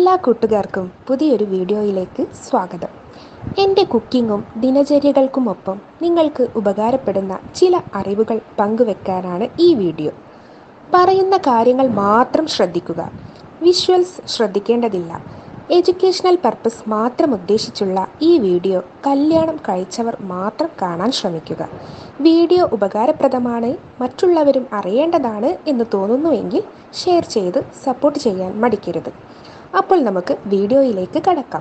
എല്ലാ കൂട്ടുകാർക്കും പുതിയൊരു വീഡിയോയിലേക്ക് സ്വാഗതം എൻ്റെ കുക്കിങ്ങും ദിനചര്യകൾക്കുമൊപ്പം നിങ്ങൾക്ക് ഉപകാരപ്പെടുന്ന ചില അറിവുകൾ പങ്കുവെക്കാനാണ് ഈ വീഡിയോ പറയുന്ന കാര്യങ്ങൾ മാത്രം ശ്രദ്ധിക്കുക വിഷ്വൽസ് ശ്രദ്ധിക്കേണ്ടതില്ല എഡ്യൂക്കേഷണൽ പർപ്പസ് മാത്രം ഉദ്ദേശിച്ചുള്ള ഈ വീഡിയോ കല്യാണം കഴിച്ചവർ മാത്രം കാണാൻ ശ്രമിക്കുക വീഡിയോ ഉപകാരപ്രദമാണ് മറ്റുള്ളവരും അറിയേണ്ടതാണ് എന്ന് തോന്നുന്നുവെങ്കിൽ ഷെയർ ചെയ്ത് സപ്പോർട്ട് ചെയ്യാൻ മടിക്കരുത് അപ്പോൾ നമുക്ക് വീഡിയോയിലേക്ക് കടക്കാം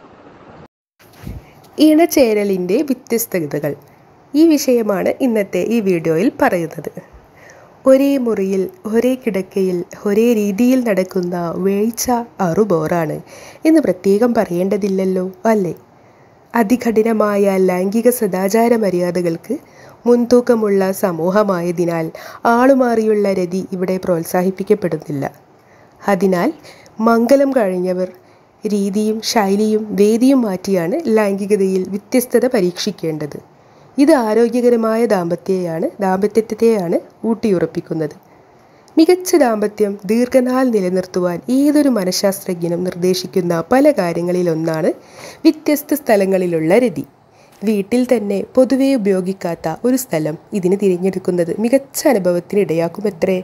ഇണചേരലിൻ്റെ വ്യത്യസ്തതകൾ ഈ വിഷയമാണ് ഇന്നത്തെ ഈ വീഡിയോയിൽ പറയുന്നത് ഒരേ മുറിയിൽ ഒരേ കിടക്കയിൽ ഒരേ രീതിയിൽ നടക്കുന്ന വേഴ്ച അറുബോറാണ് എന്ന് പ്രത്യേകം പറയേണ്ടതില്ലല്ലോ അല്ലേ അതികഠിനമായ ലൈംഗിക സദാചാര മര്യാദകൾക്ക് മുൻതൂക്കമുള്ള സമൂഹമായതിനാൽ ആളുമാറിയുള്ള രതി ഇവിടെ പ്രോത്സാഹിപ്പിക്കപ്പെടുന്നില്ല അതിനാൽ മംഗലം കഴിഞ്ഞവർ രീതിയും ശൈലിയും വേദിയും മാറ്റിയാണ് ലൈംഗികതയിൽ വ്യത്യസ്തത പരീക്ഷിക്കേണ്ടത് ഇത് ആരോഗ്യകരമായ ദാമ്പത്യയാണ് ദാമ്പത്യത്തെയാണ് ഊട്ടിയുറപ്പിക്കുന്നത് മികച്ച ദാമ്പത്യം ദീർഘനാൾ നിലനിർത്തുവാൻ ഏതൊരു മനഃശാസ്ത്രജ്ഞനും നിർദ്ദേശിക്കുന്ന പല കാര്യങ്ങളിലൊന്നാണ് വ്യത്യസ്ത സ്ഥലങ്ങളിലുള്ള രതി വീട്ടിൽ തന്നെ പൊതുവെ ഉപയോഗിക്കാത്ത ഒരു സ്ഥലം ഇതിന് തിരഞ്ഞെടുക്കുന്നത് മികച്ച അനുഭവത്തിന് ഇടയാക്കുമത്രേ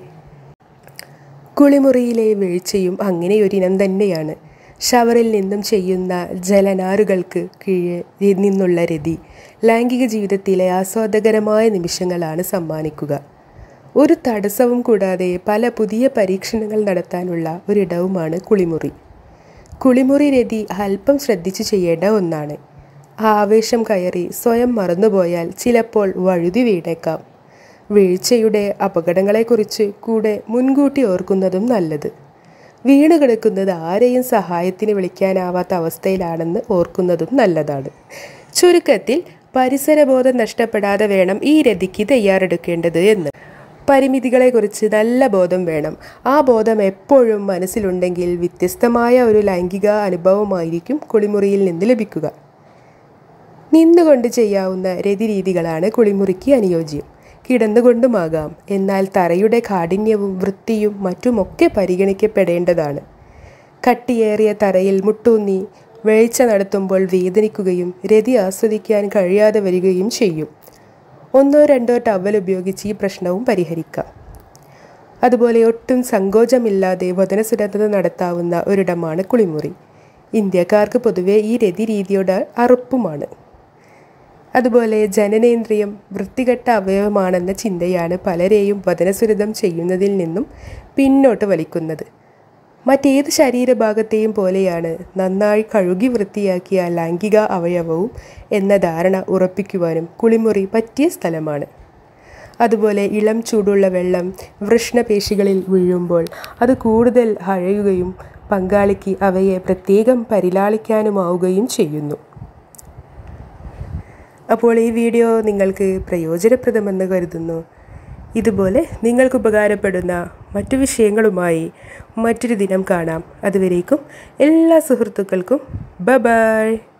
കുളിമുറിയിലെ വീഴ്ചയും അങ്ങനെ ഒരിനം തന്നെയാണ് ഷവറിൽ നിന്നും ചെയ്യുന്ന ജലനാറുകൾക്ക് കീഴെ നിന്നുള്ള രതി ലൈംഗിക ജീവിതത്തിലെ ആസ്വാദകരമായ നിമിഷങ്ങളാണ് സമ്മാനിക്കുക ഒരു തടസ്സവും കൂടാതെ പല പുതിയ പരീക്ഷണങ്ങൾ നടത്താനുള്ള ഒരിടവുമാണ് കുളിമുറി കുളിമുറി രതി അല്പം ശ്രദ്ധിച്ചു ചെയ്യേണ്ട ഒന്നാണ് ആവേശം കയറി സ്വയം മറന്നുപോയാൽ ചിലപ്പോൾ വഴുതി വീണേക്കാം വീഴ്ചയുടെ അപകടങ്ങളെക്കുറിച്ച് കൂടെ മുൻകൂട്ടി ഓർക്കുന്നതും നല്ലത് വീണ് കിടക്കുന്നത് ആരെയും സഹായത്തിന് വിളിക്കാനാവാത്ത അവസ്ഥയിലാണെന്ന് ഓർക്കുന്നതും നല്ലതാണ് ചുരുക്കത്തിൽ പരിസരബോധം നഷ്ടപ്പെടാതെ വേണം ഈ രതിക്ക് തയ്യാറെടുക്കേണ്ടത് എന്ന് പരിമിതികളെക്കുറിച്ച് നല്ല ബോധം വേണം ആ ബോധം എപ്പോഴും മനസ്സിലുണ്ടെങ്കിൽ വ്യത്യസ്തമായ ഒരു ലൈംഗിക അനുഭവമായിരിക്കും കുളിമുറിയിൽ നിന്ന് ലഭിക്കുക നിന്നുകൊണ്ട് ചെയ്യാവുന്ന രതിരീതികളാണ് കുളിമുറിക്ക് അനുയോജ്യം കിടന്നുകൊണ്ടുമാകാം എന്നാൽ തറയുടെ കാഠിന്യവും വൃത്തിയും മറ്റുമൊക്കെ പരിഗണിക്കപ്പെടേണ്ടതാണ് കട്ടിയേറിയ തറയിൽ മുട്ടൂന്നി വേഴ്ച നടത്തുമ്പോൾ വേദനിക്കുകയും രതി ആസ്വദിക്കാൻ കഴിയാതെ വരികയും ചെയ്യും ഒന്നോ രണ്ടോ ടവൽ ഉപയോഗിച്ച് ഈ പ്രശ്നവും പരിഹരിക്കാം അതുപോലെ ഒട്ടും സങ്കോചമില്ലാതെ വചനസുരത നടത്താവുന്ന ഒരിടമാണ് കുളിമുറി ഇന്ത്യക്കാർക്ക് പൊതുവെ ഈ രതി രീതിയോട് അറുപ്പുമാണ് അതുപോലെ ജനനേന്ദ്രിയം വൃത്തികെട്ട അവയവമാണെന്ന ചിന്തയാണ് പലരെയും വചനസുരതം ചെയ്യുന്നതിൽ നിന്നും പിന്നോട്ട് വലിക്കുന്നത് മറ്റേത് ശരീരഭാഗത്തെയും പോലെയാണ് നന്നായി കഴുകി വൃത്തിയാക്കിയ ലൈംഗിക അവയവവും എന്ന ധാരണ ഉറപ്പിക്കുവാനും കുളിമുറി പറ്റിയ സ്ഥലമാണ് അതുപോലെ ഇളം ചൂടുള്ള വെള്ളം വൃഷ്ണപേശികളിൽ വീഴുമ്പോൾ അത് കൂടുതൽ അഴയുകയും പങ്കാളിക്ക് അവയെ പ്രത്യേകം പരിലാളിക്കാനുമാവുകയും ചെയ്യുന്നു അപ്പോൾ ഈ വീഡിയോ നിങ്ങൾക്ക് പ്രയോജനപ്രദമെന്ന് കരുതുന്നു ഇതുപോലെ നിങ്ങൾക്ക് ഉപകാരപ്പെടുന്ന മറ്റു വിഷയങ്ങളുമായി മറ്റൊരു ദിനം കാണാം അതുവരേക്കും എല്ലാ സുഹൃത്തുക്കൾക്കും ബ ബായ്